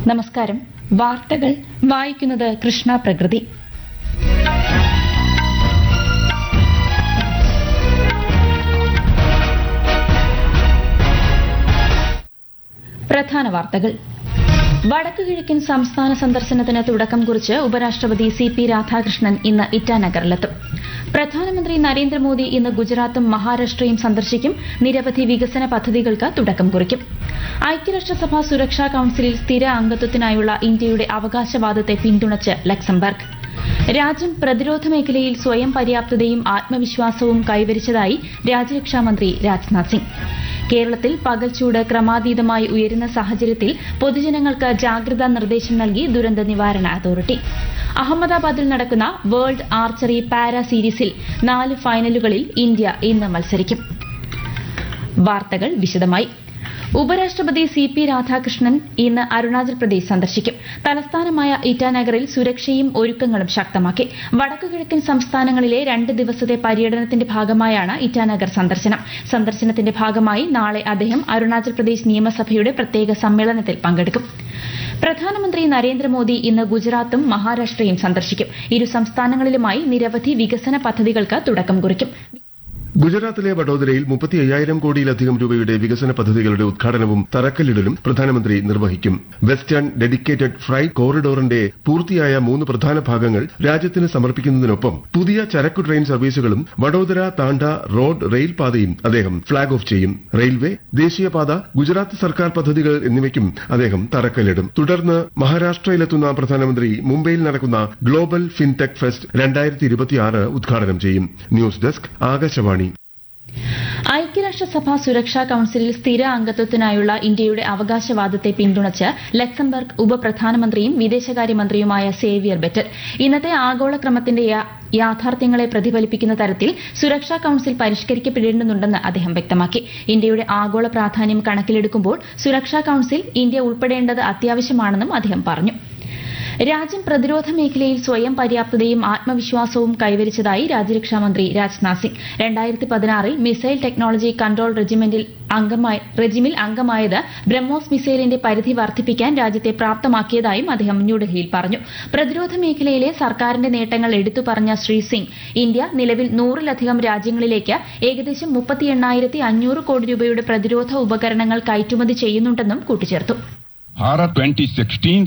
നമസ്കാരം വാർത്തകൾ വായിക്കുന്നത് കൃഷ്ണ പ്രകൃതി പ്രധാന വാർത്തകൾ വടക്കു കിഴക്കൻ സംസ്ഥാന സന്ദർശനത്തിന് തുടക്കം കുറിച്ച് ഉപരാഷ്ട്രപതി സി പി രാധാകൃഷ്ണൻ ഇന്ന് ഇറ്റാനഗറിലെത്തും പ്രധാനമന്ത്രി നരേന്ദ്രമോദി ഇന്ന് ഗുജറാത്തും മഹാരാഷ്ട്രയും സന്ദർശിക്കും നിരവധി വികസന പദ്ധതികൾക്ക് തുടക്കം കുറിക്കും ഐക്യരാഷ്ട്രസഭ സുരക്ഷാ കൌൺസിലിൽ സ്ഥിര അംഗത്വത്തിനായുള്ള ഇന്ത്യയുടെ അവകാശവാദത്തെ പിന്തുണച്ച് ലക്സംബർഗ് രാജ്യം പ്രതിരോധ മേഖലയിൽ സ്വയം പര്യാപ്തതയും ആത്മവിശ്വാസവും കൈവരിച്ചതായി രാജ്യരക്ഷാമന്ത്രി രാജ്നാഥ് സിംഗ് കേരളത്തിൽ പകൽച്ചൂട് ക്രമാതീതമായി ഉയരുന്ന സാഹചര്യത്തിൽ പൊതുജനങ്ങൾക്ക് ജാഗ്രതാ നിർദ്ദേശം നൽകി ദുരന്ത നിവാരണ അതോറിറ്റി അഹമ്മദാബാദിൽ നടക്കുന്ന വേൾഡ് ആർച്ചറി പാരാ സീരീസിൽ നാല് ഫൈനലുകളിൽ ഇന്ത്യ ഇന്ന് മത്സരിക്കും വാർത്തകൾ വിശദമായി ഉപരാഷ്ട്രപതി സി പി രാധാകൃഷ്ണൻ ഇന്ന് അരുണാചൽ പ്രദേശ് സന്ദർശിക്കും തലസ്ഥാനമായ ഇറ്റാനഗറിൽ സുരക്ഷയും ഒരുക്കങ്ങളും ശക്തമാക്കി വടക്കുകിഴക്കൻ സംസ്ഥാനങ്ങളിലെ രണ്ട് ദിവസത്തെ പര്യടനത്തിന്റെ ഭാഗമായാണ് ഇറ്റാനഗർ സന്ദർശനം സന്ദർശനത്തിന്റെ ഭാഗമായി നാളെ അദ്ദേഹം അരുണാചൽ പ്രദേശ് നിയമസഭയുടെ പ്രത്യേക സമ്മേളനത്തിൽ പങ്കെടുക്കും പ്രധാനമന്ത്രി നരേന്ദ്രമോദി ഇന്ന് ഗുജറാത്തും മഹാരാഷ്ട്രയും സന്ദർശിക്കും ഇരു സംസ്ഥാനങ്ങളിലുമായി നിരവധി വികസന പദ്ധതികൾക്ക് തുടക്കം കുറിക്കും ഗുജറാത്തിലെ വഡോദരയിൽ മുപ്പത്തി അയ്യായിരം കോടിയിലധികം രൂപയുടെ വികസന പദ്ധതികളുടെ ഉദ്ഘാടനവും തറക്കല്ലിടലും പ്രധാനമന്ത്രി നിർവഹിക്കും വെസ്റ്റേൺ ഡെഡിക്കേറ്റഡ് ഫ്രൈറ്റ് കോറിഡോറിന്റെ പൂർത്തിയായ മൂന്ന് പ്രധാന ഭാഗങ്ങൾ രാജ്യത്തിന് സമർപ്പിക്കുന്നതിനൊപ്പം പുതിയ ചരക്കു ട്രെയിൻ സർവീസുകളും വഡോദര താണ്ട റോഡ് റെയിൽ പാതയും അദ്ദേഹം ഫ്ളാഗ് ഓഫ് ചെയ്യും റെയിൽവേ ദേശീയപാത ഗുജറാത്ത് സർക്കാർ പദ്ധതികൾ എന്നിവയ്ക്കും അദ്ദേഹം തറക്കല്ലിടും തുടർന്ന് മഹാരാഷ്ട്രയിലെത്തുന്ന പ്രധാനമന്ത്രി മുംബൈയിൽ നടക്കുന്ന ഗ്ലോബൽ ഫിൻടെക് ഫെസ്റ്റ് രണ്ടായിരത്തി ഇരുപത്തിയാറ് ഉദ്ഘാടനം ചെയ്യും ന്യൂസ് ഡെസ്ക് ആകാശവാണി ഐക്യരാഷ്ട്രസഭ സുരക്ഷാ കൌൺസിലിൽ സ്ഥിര അംഗത്വത്തിനായുള്ള ഇന്ത്യയുടെ അവകാശവാദത്തെ പിന്തുണച്ച് ലക്സംബർഗ് ഉപപ്രധാനമന്ത്രിയും വിദേശകാര്യമന്ത്രിയുമായ സേവിയർ ബെറ്റൽ ഇന്നത്തെ ആഗോള ക്രമത്തിന്റെ യാ- യാഥാർത്ഥ്യങ്ങളെ പ്രതിഫലിപ്പിക്കുന്ന തരത്തിൽ സുരക്ഷാ കൌൺസിൽ പരിഷ്കരിക്കപ്പെടേണ്ടതുണ്ടെന്ന് അദ്ദേഹം വ്യക്തമാക്കി ഇന്ത്യയുടെ ആഗോള പ്രാധാന്യം കണക്കിലെടുക്കുമ്പോൾ സുരക്ഷാ കൌൺസിൽ ഇന്ത്യ ഉൾപ്പെടേണ്ടത് അത്യാവശ്യമാണെന്നും അദ്ദേഹം പറഞ്ഞു രാജ്യം പ്രതിരോധ മേഖലയിൽ സ്വയം പര്യാപ്തതയും ആത്മവിശ്വാസവും കൈവരിച്ചതായി രാജ്യരക്ഷാമന്ത്രി രാജ്നാഥ് സിംഗ് രണ്ടായിരത്തി പതിനാറിൽ മിസൈൽ ടെക്നോളജി കൺട്രോൾ റെജിമെന്റിൽ അംഗമായി റെജിമിൽ അംഗമായത് ബ്രഹ്മോസ് മിസൈലിന്റെ പരിധി വർദ്ധിപ്പിക്കാൻ രാജ്യത്തെ പ്രാപ്തമാക്കിയതായും അദ്ദേഹം ന്യൂഡൽഹിയിൽ പറഞ്ഞു പ്രതിരോധ മേഖലയിലെ സർക്കാരിന്റെ നേട്ടങ്ങൾ എടുത്തു പറഞ്ഞ ശ്രീ സിംഗ് ഇന്ത്യ നിലവിൽ നൂറിലധികം രാജ്യങ്ങളിലേക്ക് ഏകദേശം മുപ്പത്തി എണ്ണായിരത്തി അഞ്ഞൂറ് കോടി രൂപയുടെ പ്രതിരോധ ഉപകരണങ്ങൾ കയറ്റുമതി ചെയ്യുന്നുണ്ടെന്നും കൂട്ടിച്ചേർത്തു भारत 2016